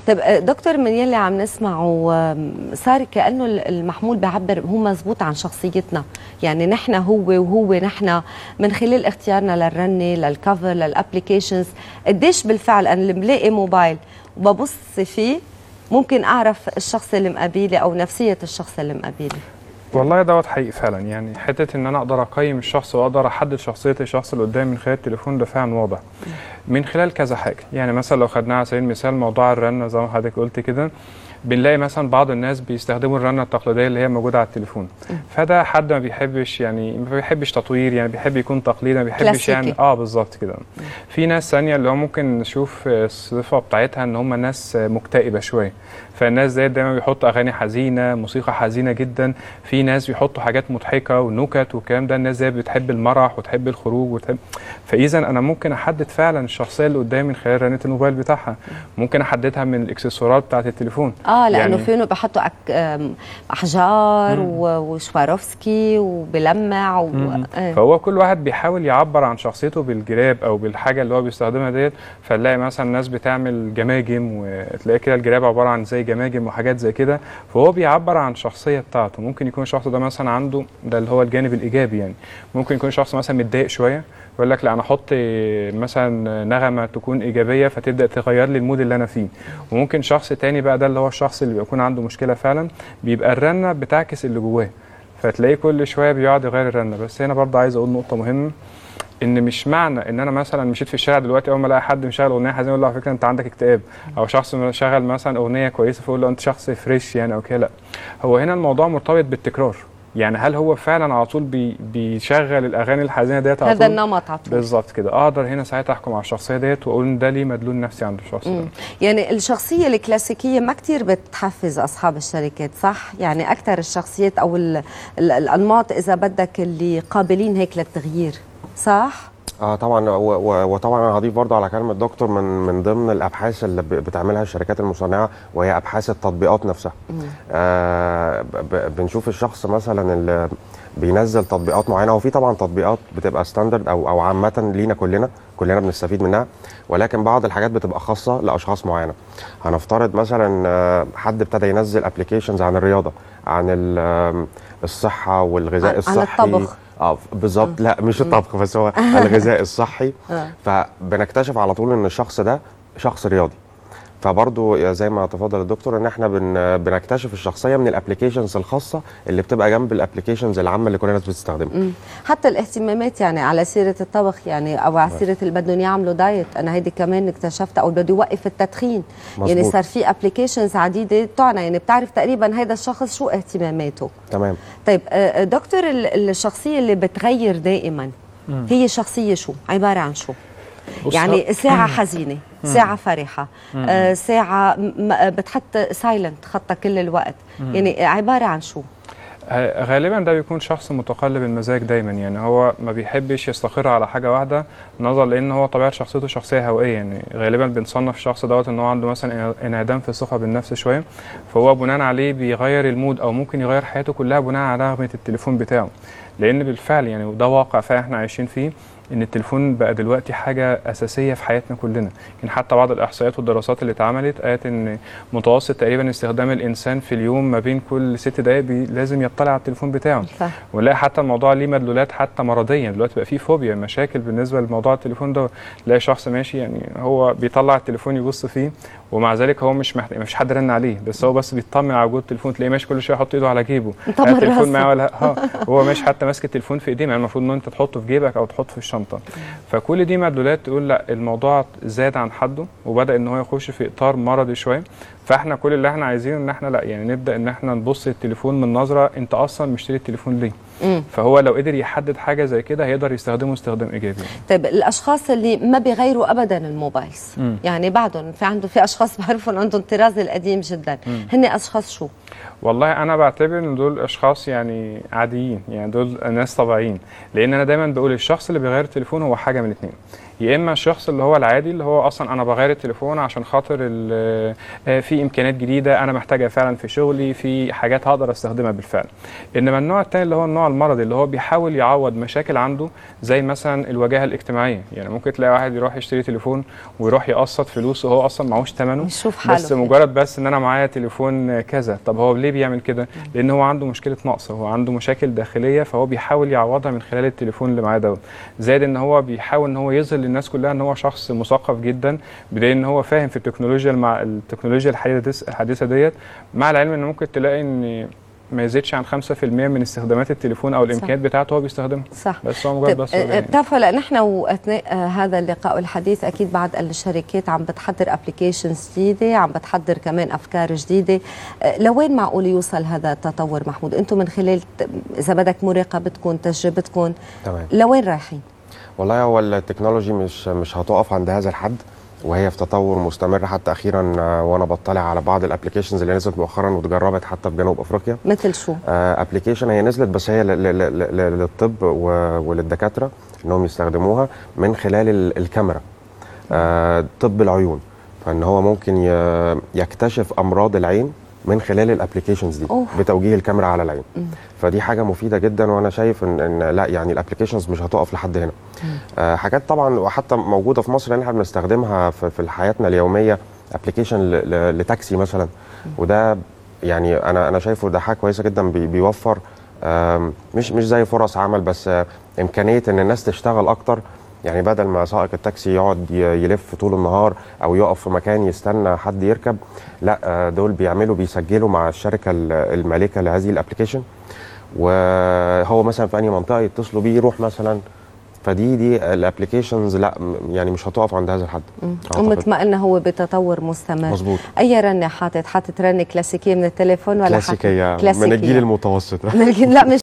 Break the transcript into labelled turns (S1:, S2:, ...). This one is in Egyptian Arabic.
S1: طيب آه، دكتور من يلي عم نسمعه آم، صار كانه المحمول بيعبر هو مزبوط عن شخصيتنا يعني نحن هو وهو نحن من خلال اختيارنا للرنه للكفر للابلكيشنز قديش بالفعل انا اللي بلاقي موبايل وببص فيه ممكن اعرف الشخص اللي مقابلي او نفسيه الشخص اللي مقابلي
S2: والله دوت حقيقي فعلا يعني حته ان انا اقدر اقيم الشخص واقدر احدد شخصيه الشخص اللي قدامي من خلال التليفون ده فعلا واضح من خلال كذا حاجه يعني مثلا لو خدناها على سبيل المثال موضوع الرنه زي ما حضرتك قلت كده بنلاقي مثلا بعض الناس بيستخدموا الرنه التقليديه اللي هي موجوده على التليفون فده حد ما بيحبش يعني ما بيحبش تطوير يعني بيحب يكون تقليدي ما بيحبش
S1: كلاسيكي.
S2: يعني اه بالظبط كده في ناس ثانيه اللي هو ممكن نشوف الصفه بتاعتها ان هم ناس مكتئبه شويه فالناس ديت دايما بيحطوا اغاني حزينه موسيقى حزينه جدا في ناس بيحطوا حاجات مضحكه ونكت والكلام ده الناس ديت بتحب المرح وتحب الخروج وتحب فاذا انا ممكن احدد فعلا الشخصيه اللي قدامي من خلال رنه الموبايل بتاعها ممكن احددها من الاكسسوارات بتاعت التليفون
S1: اه لانه
S2: يعني-
S1: فيهم بحطوا أك... آم، احجار و- وشواروفسكي وبلمع و...
S2: مم.
S1: آه.
S2: فهو كل واحد بيحاول يعبر عن شخصيته بالجراب او بالحاجه اللي هو بيستخدمها ديت فنلاقي مثلا ناس بتعمل جماجم وتلاقي كده الجراب عباره عن زي جماجم وحاجات زي كده فهو بيعبر عن الشخصيه بتاعته ممكن يكون الشخص ده مثلا عنده ده اللي هو الجانب الايجابي يعني ممكن يكون شخص مثلا متضايق شويه يقول لك لا انا احط مثلا نغمه تكون ايجابيه فتبدا تغير لي المود اللي انا فيه وممكن شخص تاني بقى ده اللي هو الشخص اللي بيكون عنده مشكله فعلا بيبقى الرنه بتعكس اللي جواه فتلاقيه كل شويه بيقعد يغير الرنه بس هنا برضه عايز اقول نقطه مهمه ان مش معنى ان انا مثلا مشيت في الشارع دلوقتي اول ما الاقي حد مشغل اغنيه حزينه اقول له على فكره انت عندك اكتئاب او شخص شغل مثلا اغنيه كويسه فاقول له انت شخص فريش يعني او كده لا هو هنا الموضوع مرتبط بالتكرار يعني هل هو فعلا على طول بي بيشغل الاغاني الحزينه ديت على
S1: هذا
S2: طول
S1: النمط على طول
S2: بالظبط كده اقدر هنا ساعتها احكم على الشخصيه ديت واقول ان ده ليه مدلول نفسي عند الشخص ده
S1: مم. يعني الشخصية الكلاسيكية ما كتير بتحفز أصحاب الشركات صح؟ يعني أكثر الشخصيات أو ال ال الأنماط إذا بدك اللي قابلين هيك للتغيير صح؟
S3: اه طبعا و- و- وطبعا انا هضيف برضه على كلمه الدكتور من من ضمن الابحاث اللي ب- بتعملها الشركات المصنعه وهي ابحاث التطبيقات نفسها آه ب- ب- بنشوف الشخص مثلا اللي بينزل تطبيقات معينه وفي طبعا تطبيقات بتبقى ستاندرد او او عامه لينا كلنا كلنا بنستفيد منها ولكن بعض الحاجات بتبقى خاصه لاشخاص معينه هنفترض مثلا آه، حد ابتدى ينزل ابلكيشنز عن الرياضه عن ال- آم، الصحه والغذاء
S1: عن- عن
S3: الصحي
S1: الطبخ.
S3: اه بالظبط لا مش الطبخ بس هو الغذاء الصحي
S1: آه.
S3: فبنكتشف على طول ان الشخص ده شخص رياضي فبرضه زي ما تفضل الدكتور ان احنا بن بنكتشف الشخصيه من الابلكيشنز الخاصه اللي بتبقى جنب الابلكيشنز العامه اللي كل الناس بتستخدمها
S1: مم. حتى الاهتمامات يعني على سيرة الطبخ يعني أو على سيرة اللي بدهم يعملوا دايت أنا هيدي كمان اكتشفتها أو بده يوقف التدخين
S3: مظبوط.
S1: يعني صار في ابلكيشنز عديدة بتوعنا يعني بتعرف تقريبا هذا الشخص شو اهتماماته
S3: تمام
S1: طيب آه، دكتور ال- الشخصية اللي بتغير دائما هي شخصية شو؟ عبارة عن شو؟
S2: بص،
S1: يعني ساعة حزينة ساعة فرحة آه، ساعة م- م- بتحط سايلنت خطة كل الوقت يعني عبارة عن شو؟
S2: آه، غالبا ده بيكون شخص متقلب المزاج دايما يعني هو ما بيحبش يستقر على حاجه واحده نظرا لان هو طبيعه شخصيته شخصيه هوائيه يعني غالبا بنصنف الشخص دوت ان هو عنده مثلا انعدام في الثقه بالنفس شويه فهو بناء عليه بيغير المود او ممكن يغير حياته كلها بناء على رغبه التليفون بتاعه لان بالفعل يعني وده واقع فعلا احنا عايشين فيه ان التليفون بقى دلوقتي حاجه اساسيه في حياتنا كلنا يعني حتى بعض الاحصائيات والدراسات اللي اتعملت قالت ان متوسط تقريبا استخدام الانسان في اليوم ما بين كل ست دقائق بي لازم يطلع على التليفون بتاعه
S1: صح.
S2: ونلاقي حتى الموضوع ليه مدلولات حتى مرضيه دلوقتي بقى فيه فوبيا مشاكل بالنسبه لموضوع التليفون ده تلاقي شخص ماشي يعني هو بيطلع التليفون يبص فيه ومع ذلك هو مش محتاج مفيش حد رن عليه بس هو بس بيطمن على وجود التليفون تلاقيه ماشي كل شويه يحط ايده على جيبه
S1: مطمن
S2: لا التليفون
S1: راسه.
S2: معاه ولا ها هو ماشي حتى ماسك التليفون في ايديه يعني المفروض ان انت تحطه في جيبك او تحطه في الشنطه فكل دي مدلولات تقول لا الموضوع زاد عن حده وبدا ان هو يخش في اطار مرضي شويه فاحنا كل اللي احنا عايزينه ان احنا لا يعني نبدا ان احنا نبص التليفون من نظره انت اصلا مشتري التليفون ليه
S1: مم.
S2: فهو لو قدر يحدد حاجه زي كده هيقدر يستخدمه استخدام ايجابي
S1: طيب الاشخاص اللي ما بيغيروا ابدا الموبايلز
S2: مم.
S1: يعني بعدهم في عنده في اشخاص بعرفهم عندهم الطراز القديم جدا هن اشخاص شو
S2: والله انا بعتبر ان دول اشخاص يعني عاديين يعني دول ناس طبيعيين لان انا دايما بقول الشخص اللي بيغير التليفون هو حاجه من الاثنين يا اما الشخص اللي هو العادي اللي هو اصلا انا بغير التليفون عشان خاطر ال- آه، في امكانيات جديده انا محتاجها فعلا في شغلي في حاجات هقدر استخدمها بالفعل انما النوع الثاني اللي هو النوع المرضي اللي هو بيحاول يعوض مشاكل عنده زي مثلا الواجهه الاجتماعيه يعني ممكن تلاقي واحد يروح يشتري تليفون ويروح يقسط فلوس وهو اصلا معهوش ثمنه
S1: يشوف حاله
S2: بس
S1: فيه.
S2: مجرد بس ان انا معايا تليفون كذا طب هو ليه بيعمل كده لان هو عنده مشكله نقص هو عنده مشاكل داخليه فهو بيحاول يعوضها من خلال التليفون اللي معاه دوت زائد ان هو بيحاول ان هو يظهر للناس كلها ان هو شخص مثقف جدا بدليل ان هو فاهم في التكنولوجيا مع التكنولوجيا الحديثه الحديثه ديت مع العلم ان ممكن تلاقي ان ما يزيدش عن 5% من استخدامات التليفون او الامكانيات بتاعته هو بيستخدمها
S1: صح
S2: بس هو مجرد
S1: طيب
S2: بس
S1: آه، بتعرفوا لان نحن واثناء آه، هذا اللقاء والحديث اكيد بعض الشركات عم بتحضر ابلكيشنز جديده عم بتحضر كمان افكار جديده آه، لوين معقول يوصل هذا التطور محمود انتم من خلال ت- اذا بدك مراقبتكم تجربتكم
S3: تمام
S1: لوين رايحين
S3: والله هو التكنولوجي مش مش هتقف عند هذا الحد وهي في تطور مستمر حتى اخيرا آه، وانا بطلع على بعض الابلكيشنز اللي نزلت مؤخرا واتجربت حتى في جنوب افريقيا
S1: مثل شو
S3: ابلكيشن هي نزلت بس هي ل- ل- ل- ل- للطب و- وللدكاتره انهم يستخدموها من خلال ال- الكاميرا آه، طب العيون فان هو ممكن ي- يكتشف امراض العين من خلال الابلكيشنز دي
S1: أوه.
S3: بتوجيه الكاميرا على العين فدي حاجه مفيده جدا وانا شايف ان, إن لا يعني الابلكيشنز مش هتقف لحد هنا آه حاجات طبعا وحتى موجوده في مصر ان احنا بنستخدمها في, في حياتنا اليوميه ابلكيشن لتاكسي مثلا وده يعني انا انا شايفه ده حاجه كويسه جدا بي بيوفر آم، مش مش زي فرص عمل بس آه، امكانيه ان الناس تشتغل اكتر يعني بدل ما سائق التاكسي يقعد ي- يلف طول النهار او يقف في مكان يستنى حد يركب لا آه، دول بيعملوا بيسجلوا مع الشركه ال- المالكه لهذه الابلكيشن وهو مثلا في اي منطقه يتصلوا بيه يروح مثلا فدي دي الابلكيشنز لا م- يعني مش هتقف عند هذا الحد أعتقد.
S1: ومثل ما قلنا هو بتطور مستمر
S3: مظبوط
S1: اي رنه حاطط حاطط رنه كلاسيكيه من التليفون ولا حاطط-
S3: كلاسيكيه من
S1: كلاسيكية.
S3: الجيل المتوسط
S1: من الجيل- لا مش